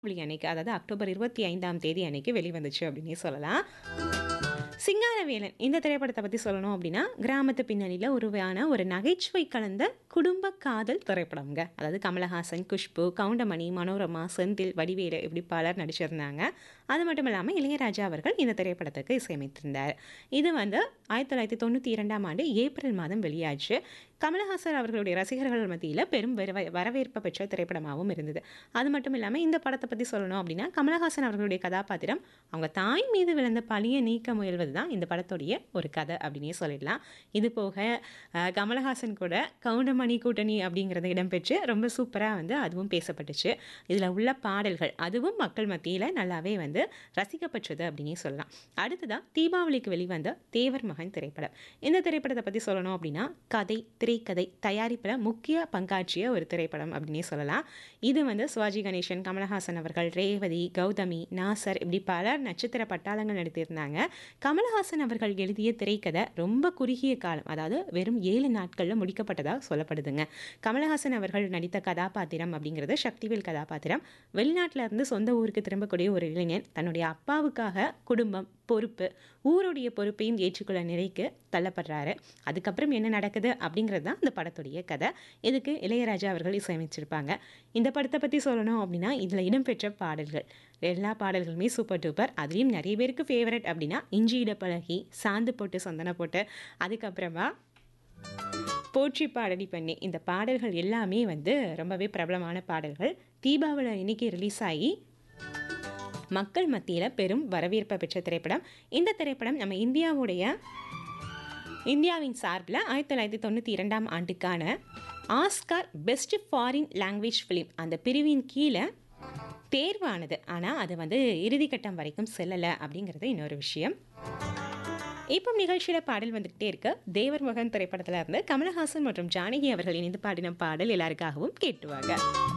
தீபாவளி அன்னைக்கு அதாவது அக்டோபர் 25ஆம் தேதி அன்னைக்கு வெளிவந்துச்சு அப்படின்னே சொல்லலாம். சிங்காரவேலன் இந்த திரைப்படத்த பத்தி சொல்லணும் அப்படின்னா, கிராமத்து பின்னணியில உருவான ஒரு நகைச்சுவை கலந்த குடும்ப காதல் திரைப்படம்ங்க. அதாவது கமலஹாசன், குஷ்பு, கவுண்டமணி, மனோரமா, செந்தில், வடிவேலு இப்படி பலர் நடிச்சிருந்தாங்க. அது மட்டும் இல்லாம இளையராஜா அவர்கள் இந்த திரைப்படத்துக்கு இசையமைத்திருந்தார். இது வந்து 1992ஆம் ஆண்டு ஏப்ரல் மாதம் வெளியாச்சு. கமலஹாசன் அவர்களுடைய ரசிகர்கள் மத்தியில பெரும் வரவ வரவேற்பு பெற்ற திரைப்படமாவும் இருந்தது. அது மட்டும் இல்லாம இந்த படத்த பத்தி சொல்லணும் அப்படின்னா, கமலஹாசன் அவர்களுடைய கதாபாத்திரம் அவங்க தாய் மீது விழுந்த பழிய நீக்க முயல்வது தான் இந்த படத்துடைய ஒரு கதை அப்படின்னே சொல்லிடலாம். இது போக அ கமலஹாசன் கூட கவுண்டமணி கூட்டணி அப்படிங்கிறது இடம்பெற்று ரொம்ப சூப்பரா வந்து அதுவும் பேசப்பட்டுச்சு. இதில உள்ள பாடல்கள் அதுவும் மக்கள் மத்தியில நல்லாவே வந்து ரசிக்கப்பட்டது அப்படின்னே சொல்லலாம். அடுத்ததா தீபாவளிக்கு வெளிவந்த தேவர் மகன் திரைப்படம். இந்த திரைப்படத்த பத்தி சொல்லணும் அப்படின்னா, கதை, திரைக்கதை, தயாரிப்புல முக்கிய பங்காற்றிய ஒரு திரைப்படம் அப்படின்னே சொல்லலாம். இது வந்து சிவாஜி கணேசன், கமலஹாசன் அவர்கள், ரேவதி, கௌதமி, நாசர் இப்படி பலர் நட்சத்திர பட்டாளங்கள் நடித்திருந்தாங்க. கமலஹாசன் அவர்கள் எழுதிய திரைக்கதை ரொம்ப குறுகிய காலம் அதாவது வெறும் 7 நாட்கள்ல முடிக்கப்பட்டதா சொல்லப்படுதுங்க. கமலஹாசன் அவர்கள் நடித்த கதாபாத்திரம் அப்படிங்கிறது சக்திவேல் கதாபாத்திரம். வெளிநாட்டுல இருந்து சொந்த ஊருக்கு திரும்பக்கூடிய ஒரு இளைஞன் தன்னுடைய அப்பாவுக்காக குடும்பம், பொறுப்பு, ஊருடைய பொறுப்பையும் ஏற்றுக்கொள்ள நிலைக்கு தள்ளப்படுறாரு. அதுக்கப்புறம் என்ன நடக்குது அப்படிங்கிறது தான் இந்த படத்துடைய கதை. இதுக்கு இளையராஜா அவர்கள் இசையமைச்சிருப்பாங்க. இந்த படத்த பத்தி சொல்லணும் அப்படின்னா, இதில இடம்பெற்ற பாடல்கள் எல்லா பாடல்களுமே சூப்பர் டூப்பர். அதுலயும் நெறைய பேருக்கு ஃபேவரைட் அப்படின்னா, இஞ்சியிட பழகி, சாந்து போட்டு சந்தன போட்டு, அதுக்கப்புறமா போற்றி பாடடி பெண்ணே இந்த பாடல்கள் எல்லாமே வந்து ரொம்பவே பிரபலமான பாடல்கள். தீபாவளி அன்னைக்கு ரிலீஸ் ஆகி மக்கள் மத்தியில பெரும் வரவேற்ப பெற்ற திரைப்படம். இந்த திரைப்படம் நம்ம இந்தியாவுடைய இந்தியாவின் சார்பில 1992ஆம் ஆண்டுக்கான Oscar best foreign language film அந்த பிரிவின் கீழ தேர்வானது. ஆனா, அது வந்து இறுதிக்கட்டம் வரைக்கும் செல்லல அப்படிங்கிறது இன்னொரு விஷயம். இப்போ நிகழ்ச்சியில பாடல் வந்துகிட்டே இருக்கு. தேவர் மகன் திரைப்படத்துல இருந்து கமலஹாசன் மற்றும் ஜானகி அவர்கள் இணைந்து பாடின பாடல் எல்லாருக்காகவும் கேட்டு வாங்க.